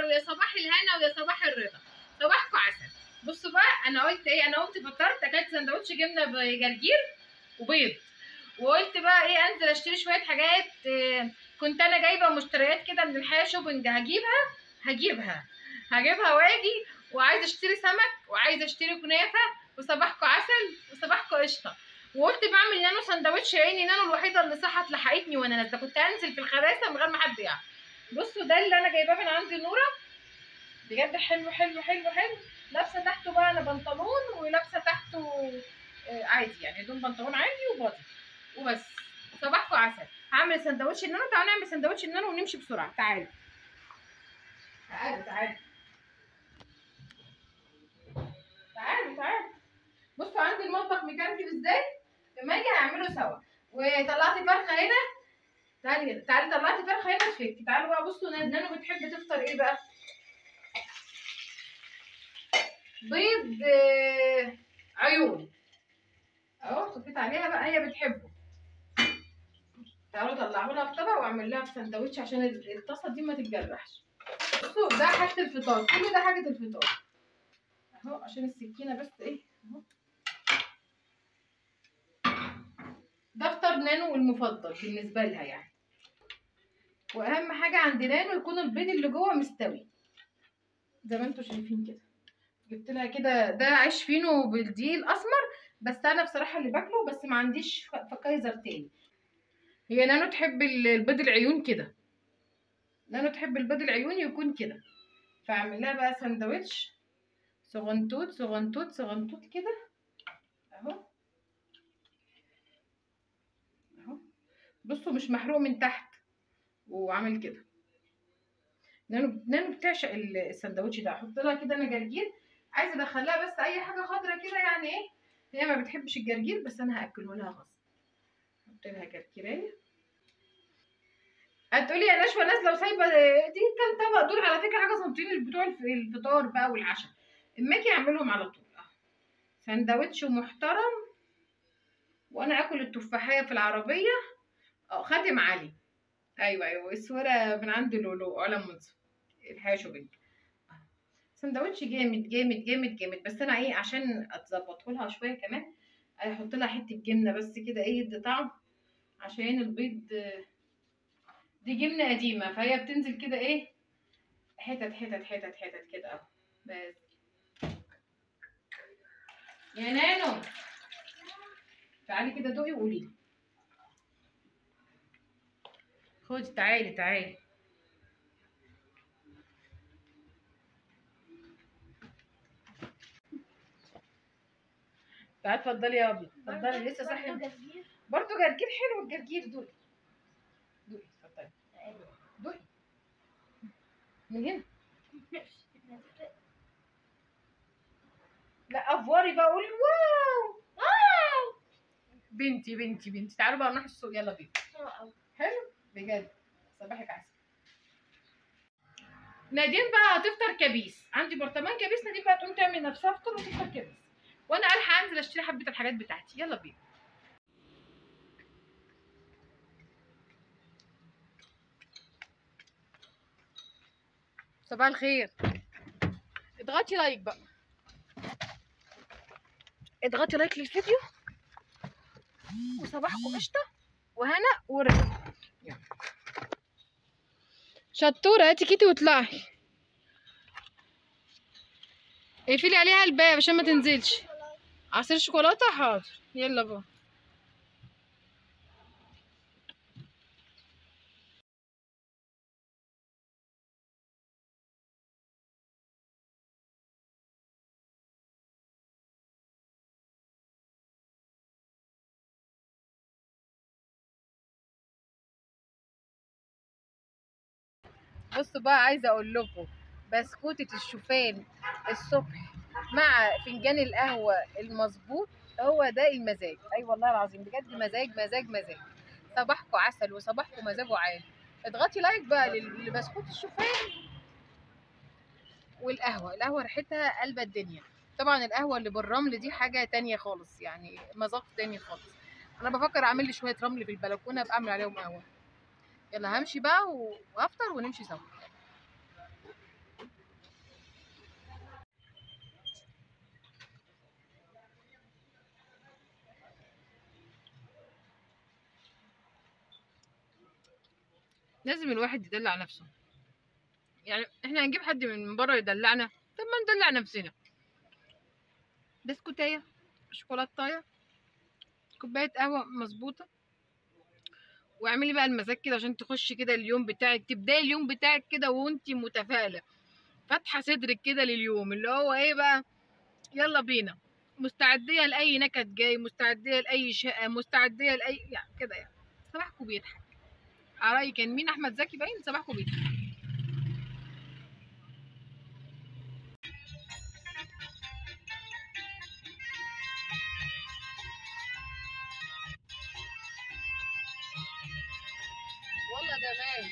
الخير ويا صباح الهنا ويا صباح الرضا صباحكم عسل بصوا بقى انا قلت ايه انا قمت فطرت اكلت سندوتش جبنه بجرجير وبيض وقلت بقى ايه انزل اشتري شويه حاجات إيه كنت انا جايبه مشتريات كده من الحياه شوبنج هجيبها هجيبها هجيبها واجي وعايزه اشتري سمك وعايزه اشتري كنافه وصباحكم عسل وصباحكم قشطه وقلت بعمل نانو سندوتش عيني نانو الوحيده اللي صحت لحقتني وانا نازله كنت هنزل في الخباثه من غير ما حد يعرف بصوا ده اللي انا جايباه من عند نوره بجد حلو حلو حلو حلو لابسه تحته بقى انا بنطلون ولابسه تحته آه، عادي يعني هدوم بنطلون عادي وباضي وبس صباحكم عسل هعمل سندوتش النانو تعالوا نعمل سندوتش النانو ونمشي بسرعه تعالوا تعالوا تعالوا تعالوا تعالوا بصوا عندي المطبخ مكركب ازاي لما اجي هعمله سوا وطلعت فرخه هنا تعالي هنا تعالي طلعت فرخه هنا تفك تعالوا بقى بصوا نانو بتحب تفطر ايه بقى بيض آه، عيون اهو صفيت عليها بقى هي بتحبه تعالوا طلعوا لها في طبق واعمل لها في سندوتش عشان الطاسه دي ما تتجرحش بصوا ده حاجه الفطار كل ده حاجه الفطار اهو عشان السكينه بس ايه اهو ده فطار نانو المفضل بالنسبه لها يعني واهم حاجه عند نانو يكون البيض اللي جوه مستوي زي ما انتم شايفين كده جبت لها كده ده عيش فينو بالدقيق الاسمر بس انا بصراحه اللي باكله بس ما عنديش ف- فكايزر تاني هي نانو تحب ال- البيض العيون كده نانو تحب البيض العيون يكون كده فاعمل لها بقى سندوتش صغنطوط صغنطوط صغنطوط كده اهو اهو بصوا مش محروق من تحت وعامل كده نانو نانو بتعشق ال- السندوتش ده احط لها كده انا جرجير عايزه ادخلها بس اي حاجه خضرا كده يعني ايه هي ما بتحبش الجرجير بس انا هاكله لها غصب احط لها جرجيريه هتقولي يا نشوى نازله وسايبه دي كام طبق دول على فكره حاجه صنطين بتوع الف- الفطار بقى والعشاء اما اجي اعملهم على طول اهو سندوتش محترم وانا اكل التفاحيه في العربيه اه خاتم علي ايوه ايوه الصوره من عند لولو علم منصف الحياه شوبينج سندوتش جامد جامد جامد جامد بس انا ايه عشان اتظبطه لها شويه كمان احط لها حته جبنه بس كده ايه يدي طعم عشان البيض آه، دي جبنه قديمه فهي بتنزل كده ايه حتت حتت حتت حتت كده اهو بس يا نانو تعالي كده دوقي وقولي لي خدي تعالي تعالي تعالي اتفضلي يا ابي اتفضلي لسه صاحيه برضه جرجير حلو الجرجير دوقي دوقي اتفضلي دوقي من هنا لا افوري بقى قولي واو واو بنتي بنتي بنتي تعالوا بقى نروح السوق يلا بينا حلو بجد صباحك عسل نادين بقى هتفطر كبيس عندي برطمان كبيس نادين بقى تقوم تعمل نفسها فطر وتفطر كبيس وانا الحق انزل اشتري حبه الحاجات بتاعتي يلا بينا صباح الخير اضغطي لايك بقى اضغطي لايك للفيديو وصباحكم قشطه وهنا ورضا يلا. شطوره هاتي كيتي واطلعي اقفلي عليها الباب عشان ما تنزلش عصير شوكولاته حاضر يلا بقى بصوا بقى عايزه اقول لكم بسكوتة الشوفان الصبح مع فنجان القهوة المظبوط هو ده المزاج اي والله العظيم بجد مزاج مزاج مزاج صباحكم عسل وصباحكم مزاجه عالي اضغطي لايك بقى لل- لبسكوت الشوفان والقهوة القهوة ريحتها قلب الدنيا طبعا القهوة اللي بالرمل دي حاجة تانية خالص يعني مذاق تاني خالص انا بفكر اعمل لي شوية رمل في البلكونة ابقى اعمل عليهم قهوة يلا همشي بقى و- وافطر ونمشي سوا لازم الواحد يدلع نفسه يعني احنا هنجيب حد من بره يدلعنا طب ما ندلع نفسنا بسكوتايه شوكولاتايه كوبايه قهوه مظبوطه واعملي بقى المزاج كده عشان تخشي كده اليوم بتاعك تبداي اليوم بتاعك كده وانتي متفائله فاتحه صدرك كده لليوم اللي هو ايه بقى يلا بينا مستعديه لاي نكد جاي مستعديه لاي شقه مستعديه لاي يعني كده يعني صباحكم بيضحك على رايي كان مين احمد زكي باين صباحكم بيضحك والله زمان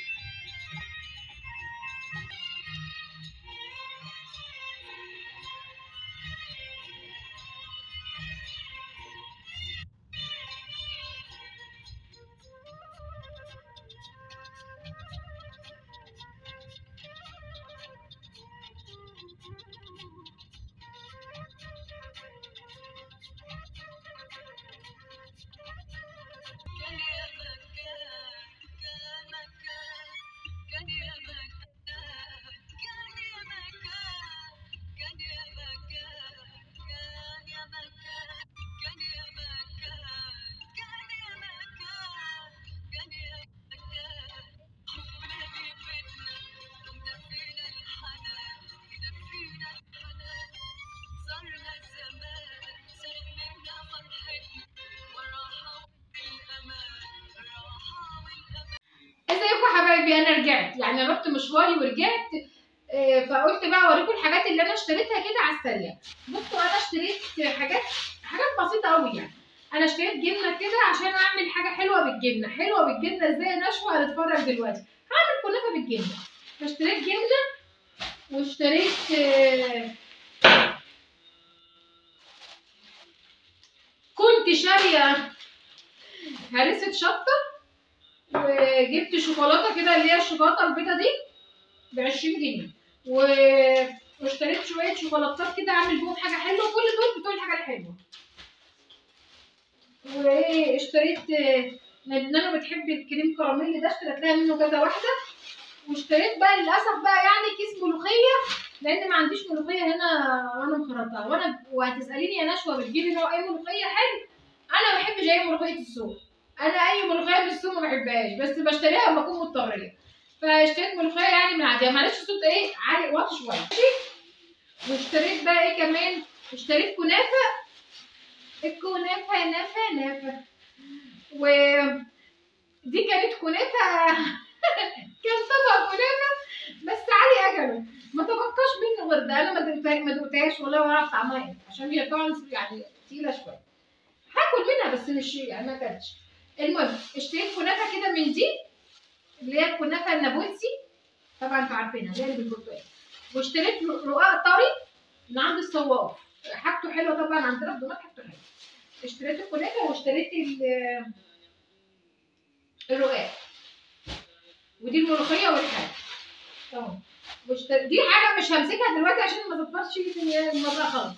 ازيكم يا حبايبي انا رجعت يعني رحت مشواري ورجعت آه، فقلت بقى اوريكم الحاجات اللي انا اشتريتها كده على السريع بصوا انا اشتريت حاجات حاجات بسيطه قوي يعني انا اشتريت جبنه كده عشان اعمل حاجه حلوه بالجبنه حلوه بالجبنه ازاي نشوه هنتفرج دلوقتي هعمل كنافه بالجبنه فاشتريت جبنه واشتريت آه، كنت شاريه هرسه شطه وجبت شوكولاته كده اللي هي الشوكولاته البيضه دي ب 20 جنيه و... واشتريت شويه شوكولاتات كده اعمل بيهم حاجه حلوه كل دول بتوع الحاجه الحلوه وايه اشتريت نانا بتحب الكريم كراميل ده اشتريت لها منه كذا واحده واشتريت بقى للاسف بقى يعني كيس ملوخيه لان ما عنديش ملوخيه هنا وانا مخرطها وانا وهتساليني يا نشوى بتجيبي نوع اي ملوخيه حلو انا ما بحبش اي ملوخيه السوق انا اي ملوخيه من السوق ما بحبهاش بس بشتريها لما اكون مضطريه فاشتريت ملوخيه يعني من عاديه معلش الصوت ايه عالي واطي شويه ماشي واشتريت بقى ايه كمان اشتريت كنافه الكنافه نافه نافه و دي كانت كنافه كان طبق كنافه بس علي اجله ما تبقاش منه غير ده انا ما دقتها- ما دقتهاش ولا اعرف طعمها ايه عشان هي طبعا يعني تقيله شويه هاكل منها بس مش يعني ما كانتش المهم اشتريت كنافه كده من دي اللي هي الكنافه النابلسي طبعا انتوا عارفينها اللي هي اللي بالبرتقال واشتريت رقاق طري من عند الصواف حاجته حلوه طبعا عندنا في دمياط حاجته حلوه اشتريت الكنافه واشتريت ال- الرقاق ودي الملوخيه والحاجه تمام واشتريت دي حاجه مش همسكها دلوقتي عشان ما تفضلش في المره خالص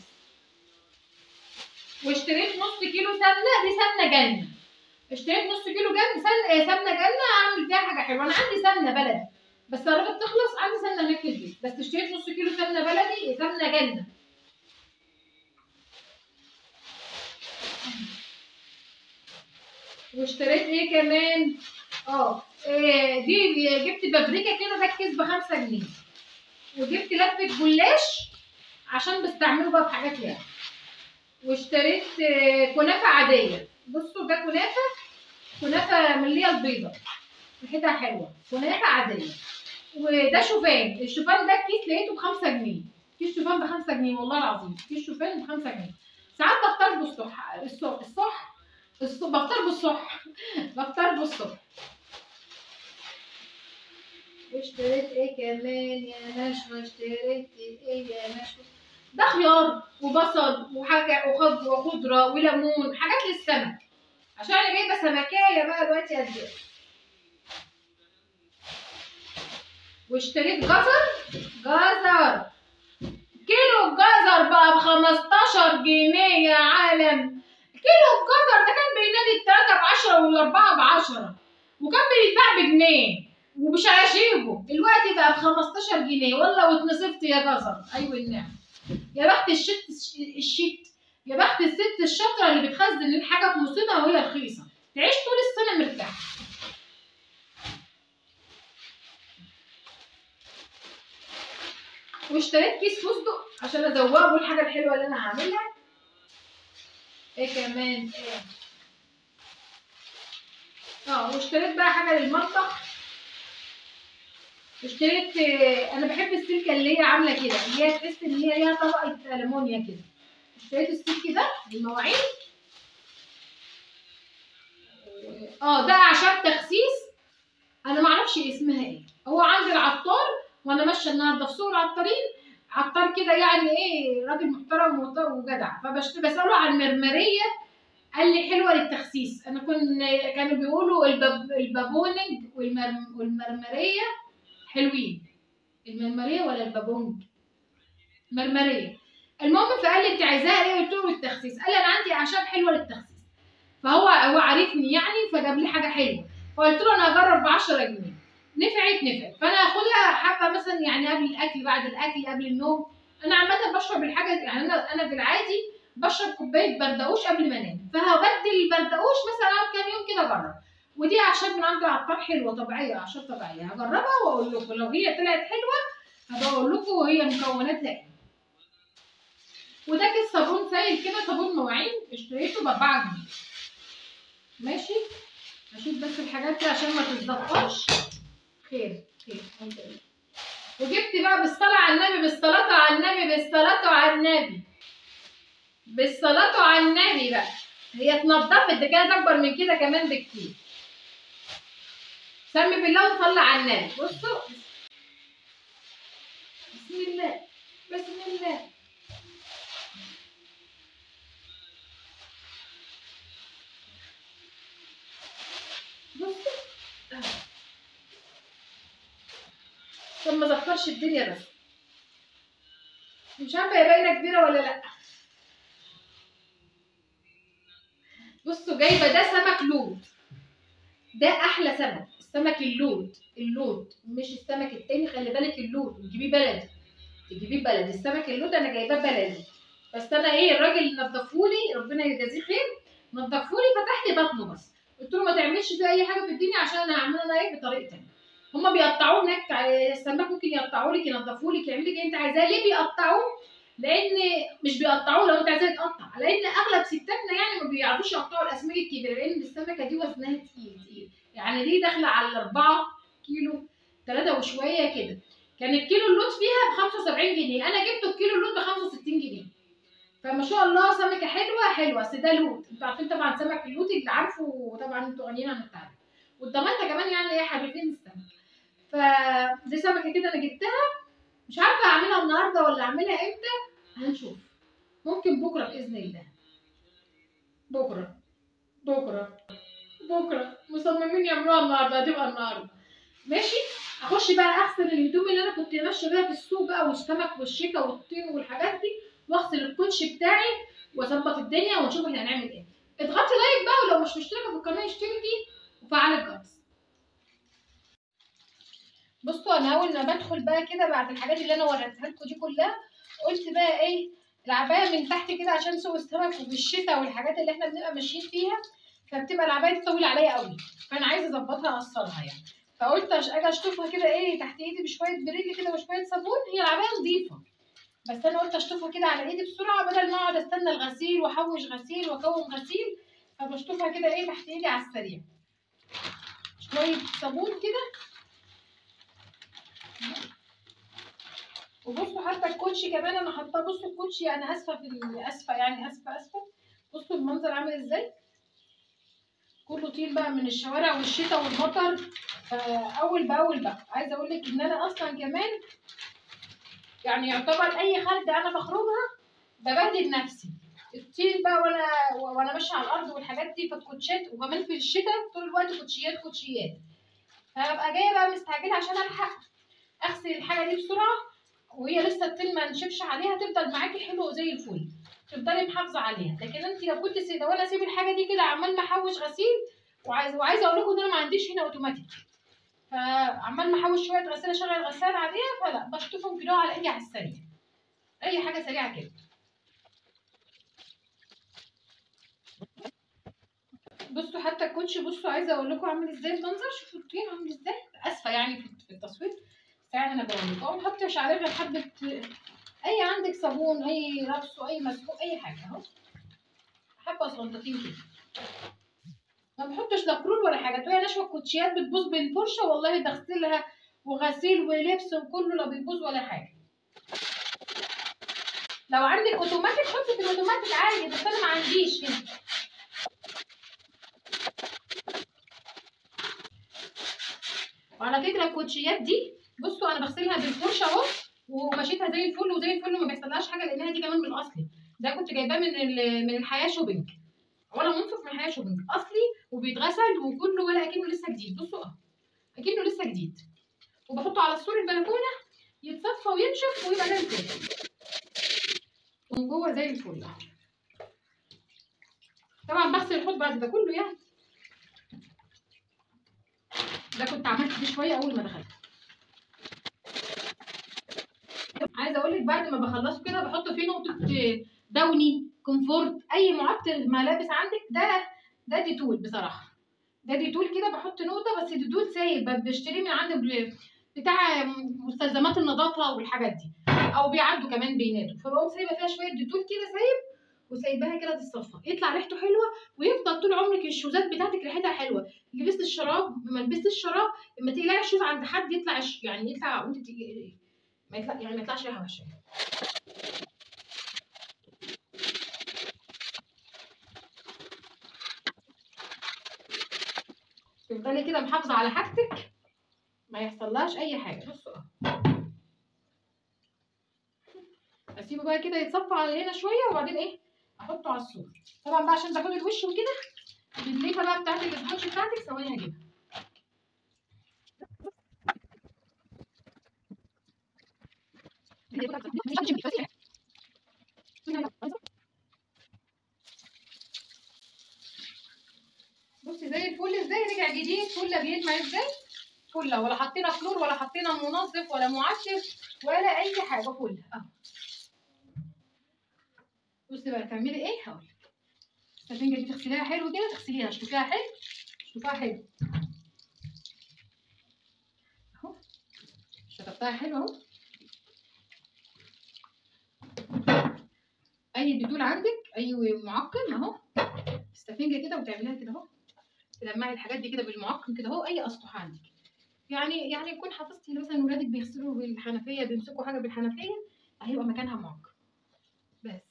واشتريت نص كيلو سمنه دي سمنه جنه اشتريت نص كيلو جنة سمنه آه، سمنه جنه اعمل بيها حاجه حلوه انا عندي سمنه بلدي بس قربت تخلص عندي سمنه هناك في البيت بس اشتريت نص كيلو سمنه بلدي سمنه جنه واشتريت ايه كمان اه إيه دي جبت بابريكا كده ده الكيس بخمسة جنيه وجبت لفة جلاش عشان بستعمله بقى في حاجات يعني واشتريت آه، كنافة عادية بصوا ده كنافة كنافة من اللي هي البيضة ريحتها حلوة كنافة عادية وده شوفان الشوفان ده الكيس لقيته بخمسة جنيه كيس شوفان بخمسة جنيه والله العظيم كيس شوفان بخمسة جنيه ساعات بفطر بالصح الصح الصح الصح بفطر بالصح بفطر بالصبح واشتريت ايه كمان يا نشوى اشتريت ايه يا نشوى ده خيار وبصل وحاجه وخض وخضره وليمون حاجات للسمك عشان انا جايبه سمكايه بقى دلوقتي قد ايه واشتريت جزر جزر كيلو الجزر بقى ب 15 جنيه يا عالم كيلو الجزر ده كان بينادي التلاتة بعشرة والأربعة بعشرة وكان بيتباع بجنيه ومش هجيبه دلوقتي بقى ب 15 جنيه والله واتنصفت يا جزر ايوه النعم يا بخت الشت الشت يا بخت الست الشاطره اللي بتخزن الحاجه في موسمها وهي رخيصه تعيش طول السنه مرتاحه واشتريت كيس فستق عشان ازوقه الحاجه الحلوه اللي انا هعملها ايه كمان ايه اه واشتريت بقى حاجه للمطبخ اشتريت آه، انا بحب السلكه اللي هي عامله كده اللي هي تحس ان هي ليها طبقه المونيا كده اشتريت السلك ده للمواعين اه ده اعشاب تخسيس انا ما اعرفش اسمها ايه هو عند العطار وانا ماشيه النهارده في سوق العطارين عطار كده يعني ايه راجل محترم وط- وجدع فبساله عن مرمريه قال لي حلوه للتخسيس انا كن كانوا بيقولوا الباب البابونج والمرم والمرمريه حلوين المرمريه ولا البابونج مرمريه المهم فقال لي انت عايزاها ايه قلت له للتخسيس قال لي انا عندي اعشاب حلوه للتخسيس فهو هو عارفني يعني فجاب لي حاجه حلوه فقلت له انا هجرب ب 10 جنيه نفعت نفعت فانا هاخدها حبه مثلا يعني قبل الاكل بعد الاكل قبل النوم انا عامه بشرب الحاجه يعني انا انا في العادي بشرب كوبايه بردقوش قبل ما انام فهبدل البردقوش مثلا اقعد كام يوم كده اجرب ودي اعشاب من عند العطار حلوه طبيعيه اعشاب طبيعيه هجربها واقول لكم لو هي طلعت حلوه هبقى اقول لكم هي مكوناتها ايه وده كيس صابون سائل كده صابون مواعين اشتريته ب 4 جنيه ماشي اشوف بس الحاجات دي عشان ما تتزفرش خير خير الحمد لله وجبت بقى بالصلاة على النبي بالصلاة على النبي بالصلاة على النبي بالصلاة على النبي بقى هي اتنضفت ده كانت أكبر من كده كمان بكتير سمي بالله وصلي على النبي بصوا بسم الله بسم الله بصوا آه. عشان ما زفرش الدنيا بس مش عارفه هي باينه كبيره ولا لا بصوا جايبه ده سمك لود ده احلى سمك السمك اللود اللود مش السمك التاني خلي بالك اللود وتجيبيه بلدي تجيبيه بلدي السمك اللود انا جايباه بلدي بس انا ايه الراجل نضفهولي ربنا يجازيه خير نضفهولي فتح لي بطنه بس قلت له ما تعملش فيه اي حاجه في الدنيا عشان انا هعمله انا ايه بطريقتي هما بيقطعوه هناك ع- السماك ممكن يقطعوا لك ينضفوا لك يعملوا لك اللي انت عايزاه ليه بيقطعوه لان مش بيقطعوه لو انت عايزاه يتقطع لان اغلب ستاتنا يعني ما بيعرفوش يقطعوا الاسماك الكبيره لان السمكه دي وزنها تقيل تقيل يعني دي داخله على الأربعة كيلو ثلاثة وشويه كده كان الكيلو اللوت فيها ب 75 جنيه انا جبته الكيلو اللوت ب 65 جنيه فما شاء الله سمكه حلوه حلوه بس ده لوت انتوا عارفين طبعا سمك اللوت اللي عارفه طبعا انتوا غنيين عن التعريف والضمانه كمان يعني ايه حبيبين السمك فدي سمكه كده انا جبتها مش عارفه اعملها النهارده ولا اعملها امتى هنشوف ممكن بكره باذن الله بكره بكره بكره مصممين يعملوها النهارده هتبقى النهارده ماشي اخش بقى اغسل الهدوم اللي انا كنت ماشيه بيها في السوق بقى والسمك والشيكه والطين والحاجات دي واغسل الكوتش بتاعي واظبط الدنيا ونشوف احنا هنعمل ايه اضغطي لايك بقى ولو مش مشتركه في القناه اشتركي وفعلي الجرس بصوا انا اول ما بدخل بقى كده بعد الحاجات اللي انا وريتها لكم دي كلها قلت بقى ايه العبايه من تحت كده عشان سوق السمك وبالشتاء والحاجات اللي احنا بنبقى ماشيين فيها فبتبقى العبايه دي طويله عليا قوي فانا عايزه اظبطها اقصرها يعني فقلت أش- اجي اشطفها كده ايه تحت ايدي بشويه بريل كده وشويه صابون هي العبايه نظيفه بس انا قلت اشطفها كده على ايدي بسرعه بدل ما اقعد استنى الغسيل واحوش غسيل واكون غسيل فبشطفها كده ايه تحت ايدي على السريع شويه صابون كده وبصوا حتى الكوتشي كمان انا حاطاه بصوا الكوتشي يعني اسفه في ال- اسفه يعني اسفه اسفه بصوا المنظر عامل ازاي كله طين بقى من الشوارع والشتاء والمطر فاول باول بقى عايزه اقول لك ان انا اصلا كمان يعني يعتبر اي خالده انا بخرجها ببهدل نفسي الطين بقى وانا وانا ماشيه على الارض والحاجات دي فالكوتشات وكمان في الشتاء طول الوقت كوتشيات كوتشيات فببقى جايه بقى مستعجله عشان الحق اغسل الحاجه دي بسرعه وهي لسه الطين ما نشفش عليها تفضل معاكي حلوه زي الفل تفضلي محافظه عليها لكن انت لو كنت سيده ولا اسيب الحاجه دي كده عمال ما احوش غسيل وعايز وعايزه اقول لكم ان انا ما عنديش هنا اوتوماتيك فعمال ما احوش شويه غساله شغل الغساله عاديه فلا بشطفهم كده على ايدي على السريع اي حاجه سريعه كده بصوا حتى الكوتش بصوا عايزه اقول لكم عامل ازاي المنظر شوفوا الطين عامل ازاي اسفه يعني في في التصوير بس يعني انا بقول لكم ما حطش عليه غير حبه اي عندك صابون اي ربس اي مسحوق اي حاجه اهو حبه صغنطتين كده ما بحطش لا كرول ولا حاجه تلاقي نشوه الكوتشيات بتبوظ بالفرشه والله بغسلها وغسيل ولبس وكله لا بيبوظ ولا حاجه لو عندك اوتوماتيك حطي في الاوتوماتيك عادي بس انا ما عنديش هنا وعلى فكره الكوتشيات دي بصوا انا بغسلها بالفرشه اهو ومشيتها زي الفل وزي الفل وما بيحصلهاش حاجه لانها دي كمان من الاصلي ده كنت جايباه من ال- من الحياه شوبينج ولا منصف من الحياه شوبينج اصلي وبيتغسل وكله ولا اكنه لسه جديد بصوا اه اكنه لسه جديد وبحطه على سور البلكونه يتصفى وينشف ويبقى زي الفل من جوه زي الفل اهو طبعا بغسل الحوض بعد ده كله يعني ده كنت عملت فيه شويه اول ما دخلت عايزه اقول لك بعد ما بخلصه كده بحط فيه نقطه داوني كومفورت اي معطر ملابس عندك ده ده ديتول بصراحه ده ديتول كده بحط نقطه بس ديتول سايب ب- بشتريه من عند بل- بتاع مستلزمات النظافه والحاجات دي او بيعدوا كمان بينادوا فبقوم سايبه فيها شويه ديتول كده سايب وسايباها كده تتصفى يطلع ريحته حلوه ويفضل طول عمرك الشوزات بتاعتك ريحتها حلوه لبست الشراب ما لبست الشراب لما تقلعي الشوز عند حد يطلع الش- يعني يطلع وانت تيجي- ما يطلع يعني ما يطلعش ريحه وحشه تفضلي كده محافظه على حاجتك ما يحصلهاش اي حاجه بصوا اهو اسيبه بقى كده يتصفى على هنا شويه وبعدين ايه احطه على السور طبعا بقى عشان تاخد الوش وكده الليفه بقى بتاعت الاسبونج بتاعتك ثواني هجيبها بصي زي الفل ازاي رجع جديد فله بيلمع ازاي فله ولا حطينا كلور ولا حطينا منظف ولا معشر ولا اي حاجه فله اهو بصي بقى تعملي ايه هقول لك السفنجه دي تغسليها حلو كده تغسليها اشطفيها حلو اشطفيها حلو اهو شطفتها حلو اهو اي ديتول عندك اي معقم اهو السفنجه كده وتعمليها كده اهو تلمعي الحاجات دي كده بالمعقم كده اهو اي اسطح عندك يعني يعني يكون حفظتي مثلا ولادك بيغسلوا بالحنفيه بيمسكوا حاجه بالحنفيه هيبقى مكانها معقم بس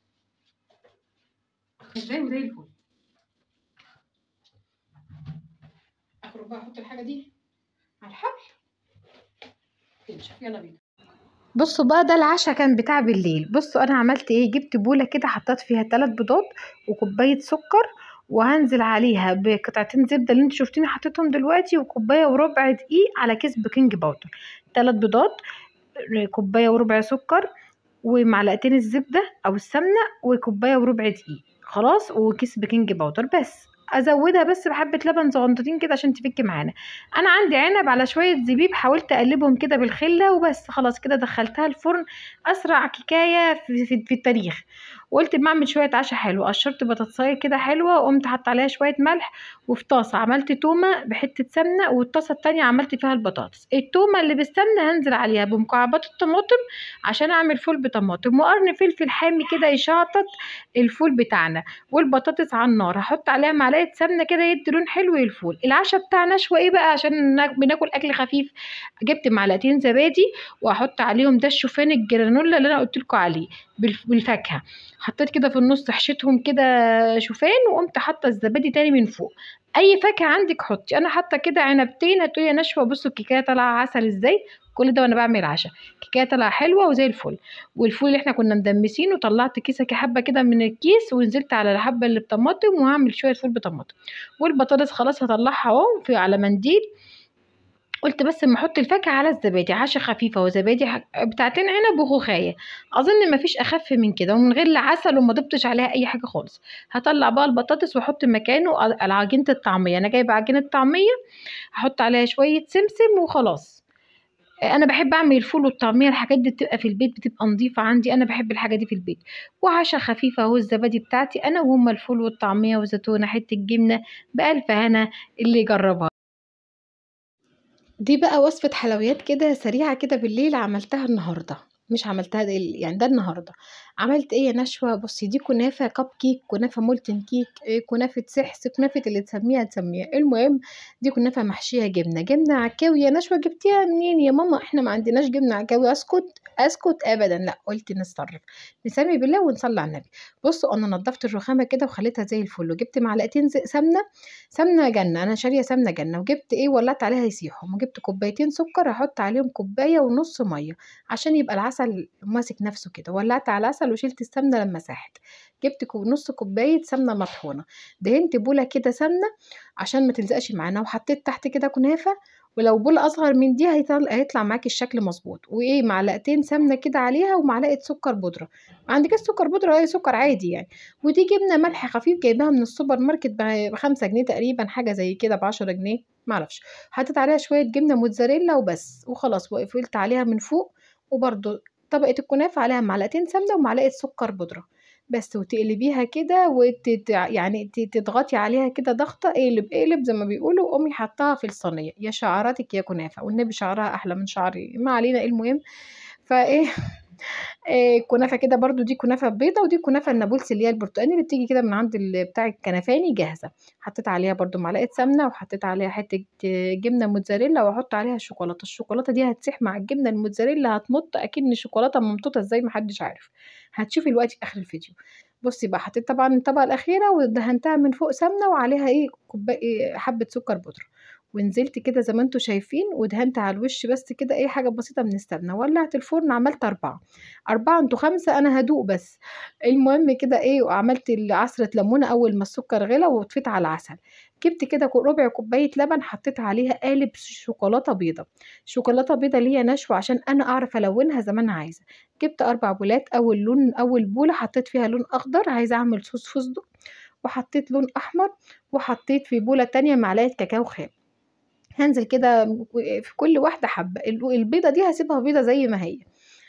ازاي وزي الفل اخرج بقى احط الحاجه دي على الحبل تنشف يلا بينا بصوا بقى ده العشاء كان بتاع بالليل بصوا انا عملت ايه جبت بوله كده حطيت فيها ثلاث بيضات وكوبايه سكر وهنزل عليها بقطعتين زبده اللي انتوا شفتوني حطيتهم دلوقتي وكوبايه وربع دقيق على كيس بيكنج باودر ثلاث بيضات كوبايه وربع سكر ومعلقتين الزبده او السمنه وكوبايه وربع دقيق خلاص وكيس بيكنج باودر بس ازودها بس بحبه لبن صغنطتين كده عشان تفك معانا انا عندي عنب على شويه زبيب حاولت اقلبهم كده بالخله وبس خلاص كده دخلتها الفرن اسرع كيكايه في, في, في التاريخ وقلت ما اعمل شويه عشاء حلو قشرت بطاطسايه كده حلوه وقمت حاطه عليها شويه ملح وفي طاسه عملت تومه بحته سمنه والطاسه التانية عملت فيها البطاطس التومه اللي بالسمنه هنزل عليها بمكعبات الطماطم عشان اعمل فول بطماطم وقرن فلفل حامي كده يشعطط الفول بتاعنا والبطاطس على النار هحط عليها معلقه سمنه كده يدي لون حلو للفول العشاء بتاعنا نشوى ايه بقى عشان نا- بناكل اكل خفيف جبت معلقتين زبادي واحط عليهم ده الشوفان الجرانولا اللي انا قلت لكم عليه بالف- بالفاكهه حطيت كده في النص حشيتهم كده شوفان وقمت حاطه الزبادي تاني من فوق اي فاكهه عندك حطي انا حاطه كده عنبتين هتقولي يا نشوى بصوا الكيكه طالعه عسل ازاي كل ده وانا بعمل عشاء الكيكه طالعه حلوه وزي الفل والفول اللي احنا كنا مدمسينه طلعت كيسه حبه كده من الكيس ونزلت على الحبه اللي بطماطم وهعمل شويه فول بطماطم والبطاطس خلاص هطلعها اهو في على منديل قلت بس اما احط الفاكهه على الزبادي عشا خفيفه وزبادي ح- بتاعتين عنب وخوخايه اظن مفيش اخف من كده ومن غير لا عسل وما ضفتش عليها اي حاجه خالص هطلع بقى البطاطس واحط مكانه ع- على عجينه الطعميه انا جايبه عجينه طعميه هحط عليها شويه سمسم وخلاص انا بحب اعمل الفول والطعميه الحاجات دي بتبقى في البيت بتبقى نظيفه عندي انا بحب الحاجه دي في البيت وعشا خفيفه اهو الزبادي بتاعتي انا وهما الفول والطعميه وزيتونه حته جبنه بالف هنا اللي يجربها دي بقى وصفة حلويات كده سريعة كده بالليل عملتها النهاردة مش عملتها ده يعني ده النهاردة عملت ايه يا نشوى بصي دي كنافة كب كيك كنافة مولتن كيك إيه كنافة سحس كنافة اللي تسميها تسميها المهم دي كنافة محشية جبنة جبنة عكاوي يا نشوى جبتيها منين يا ماما احنا ما عندناش جبنة عكاوي اسكت اسكت ابدا لا قلت نتصرف نسمي بالله ونصلي على النبي بصوا انا نضفت الرخامة كده وخليتها زي الفل وجبت معلقتين زي- سمنة سمنة جنة أنا شارية سمنة جنة وجبت إيه ولعت عليها يسيحهم وجبت كوبايتين سكر هحط عليهم كوباية ونص مية عشان يبقى العسل ماسك نفسه كده ولعت على العسل وشلت السمنة لما ساحت جبت كو- نص كوباية سمنة مطحونة دهنت بولة كده سمنة عشان ما تلزقش معانا وحطيت تحت كده كنافة ولو بولة أصغر من دي هيطلع, هيطلع معاكي الشكل مظبوط وإيه معلقتين سمنة كده عليها ومعلقة سكر بودرة ما عندكش سكر بودرة أي سكر عادي يعني ودي جبنة ملح خفيف جايباها من السوبر ماركت ب- بخمسة جنيه تقريبا حاجة زي كده بعشرة جنيه معرفش حطيت عليها شوية جبنة موتزاريلا وبس وخلاص وقفلت عليها من فوق وبرضو طبقة الكنافة عليها معلقتين سمنة ومعلقة سكر بودرة بس وتقلبيها كده وتت... يعني ت- تضغطي عليها كده ضغطة اقلب اقلب زي ما بيقولوا قومي حطها في الصينية يا شعراتك يا كنافة والنبي شعرها أحلى من شعري ما علينا المهم فايه آه، كنافه كده برضو دي كنافه بيضه ودي كنافه النابلسي اللي هي البرتقاني اللي بتيجي كده من عند ال- بتاع الكنفاني جاهزه حطيت عليها برضو معلقه سمنه وحطيت عليها حته آه، جبنه موتزاريلا واحط عليها الشوكولاته الشوكولاته دي هتسيح مع الجبنه الموتزاريلا هتمط اكن الشوكولاته ممطوطه ازاي محدش عارف هتشوفي الوقت في اخر الفيديو بصي بقى حطيت طبعا الطبقه الاخيره ودهنتها من فوق سمنه وعليها ايه كوبايه حبه سكر بودره ونزلت كده زي ما انتوا شايفين ودهنت على الوش بس كده ايه حاجه بسيطه من السمنه ولعت الفرن عملت اربعه أربعة انتوا خمسة أنا هدوق بس المهم كده إيه وعملت عصرة ليمونة أول ما السكر غلى وطفيت على العسل جبت كده كو- ربع كوباية لبن حطيت عليها قالب شوكولاتة بيضة شوكولاتة بيضة اللي هي ناشفة عشان أنا أعرف ألونها زي ما أنا عايزة جبت أربع بولات أول لون أول بولة حطيت فيها لون أخضر عايزة أعمل صوص فستق وحطيت لون أحمر وحطيت في بولة تانية معلقة كاكاو خام هنزل كده في كل واحدة حبة البيضة دي هسيبها بيضة زي ما هي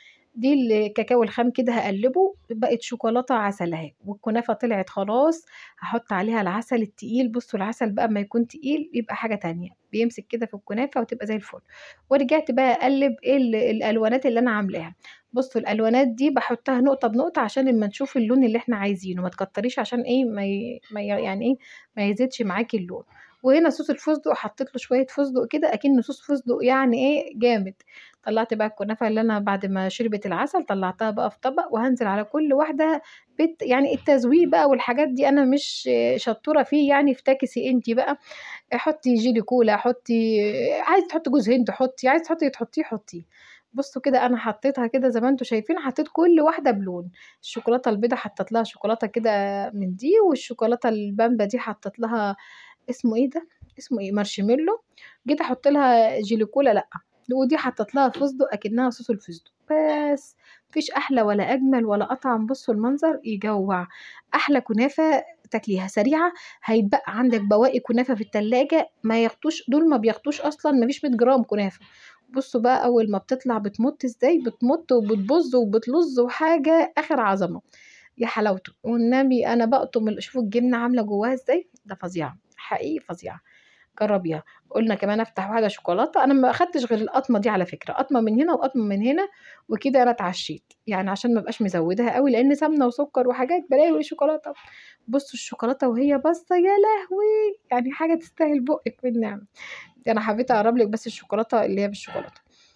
دي الكاكاو الخام كده هقلبه بقت شوكولاته عسل اهي والكنافه طلعت خلاص هحط عليها العسل التقيل بصوا العسل بقى ما يكون تقيل يبقى حاجه تانية بيمسك كده في الكنافه وتبقى زي الفل ورجعت بقى اقلب ايه ال- الالوانات اللي انا عاملاها بصوا الالوانات دي بحطها نقطه بنقطه عشان لما نشوف اللون اللي احنا عايزينه ما تكتريش عشان ايه ما, ي... ما ي... يعني ايه ما يزيدش معاكي اللون وهنا صوص الفستق حطيت له شويه فستق كده اكنه صوص فستق يعني ايه جامد طلعت بقى الكنافه اللي انا بعد ما شربت العسل طلعتها بقى في طبق وهنزل على كل واحده بت يعني التزويق بقى والحاجات دي انا مش شطوره فيه يعني افتكسي انت بقى حطي جيلي كولا حطي عايز تحطي جوز هند حطي عايز تحطي تحطيه حطيه بصوا كده انا حطيتها كده زي ما انتوا شايفين حطيت كل واحده بلون الشوكولاته البيضاء حطيت لها شوكولاته كده من دي والشوكولاته البامبا دي حطيت لها اسمه ايه ده اسمه ايه مارشميلو جيت احط لها جيلي كولا لا ودي حطت لها فستق اكنها صوص الفستق بس مفيش احلى ولا اجمل ولا اطعم بصوا المنظر يجوع احلى كنافه تاكليها سريعه هيتبقى عندك بواقي كنافه في التلاجة ما ياخدوش دول ما بياخدوش اصلا مفيش 100 جرام كنافه بصوا بقى اول ما بتطلع بتمط ازاي بتمط وبتبظ وبتلظ وحاجه اخر عظمه يا حلاوته والنبي انا بقطم شوفوا الجبنه عامله جواها ازاي ده فظيعه حقيقي فظيعه جربيها قلنا كمان افتح واحده شوكولاته انا ما اخدتش غير القطمه دي على فكره قطمه من هنا وقطمه من هنا وكده انا اتعشيت يعني عشان ما بقاش مزودها قوي لان سمنه وسكر وحاجات بلاوي شوكولاته بصوا الشوكولاته وهي باصه يا لهوي يعني حاجه تستاهل بقك بالنعمه انا حبيت اقرب لك بس الشوكولاته اللي هي بالشوكولاته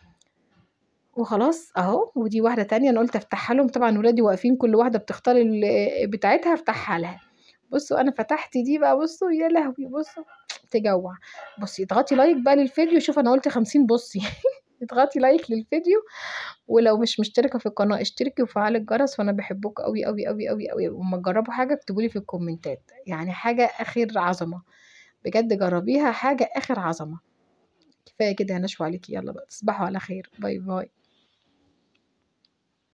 وخلاص اهو ودي واحده تانية انا قلت افتحها لهم طبعا ولادي واقفين كل واحده بتختار ال- بتاعتها افتحها لها بصوا انا فتحت دي بقى بصوا يا لهوي بصوا تجوع بصي اضغطي لايك بقى للفيديو شوف انا قلت خمسين بصي اضغطي لايك للفيديو ولو مش مشتركه في القناه اشتركي وفعلي الجرس وانا بحبكم قوي قوي قوي قوي قوي وما تجربوا حاجه اكتبوا لي في الكومنتات يعني حاجه اخر عظمه بجد جربيها حاجه اخر عظمه كفايه كده يا نشوى عليكي يلا بقى تصبحوا على خير باي باي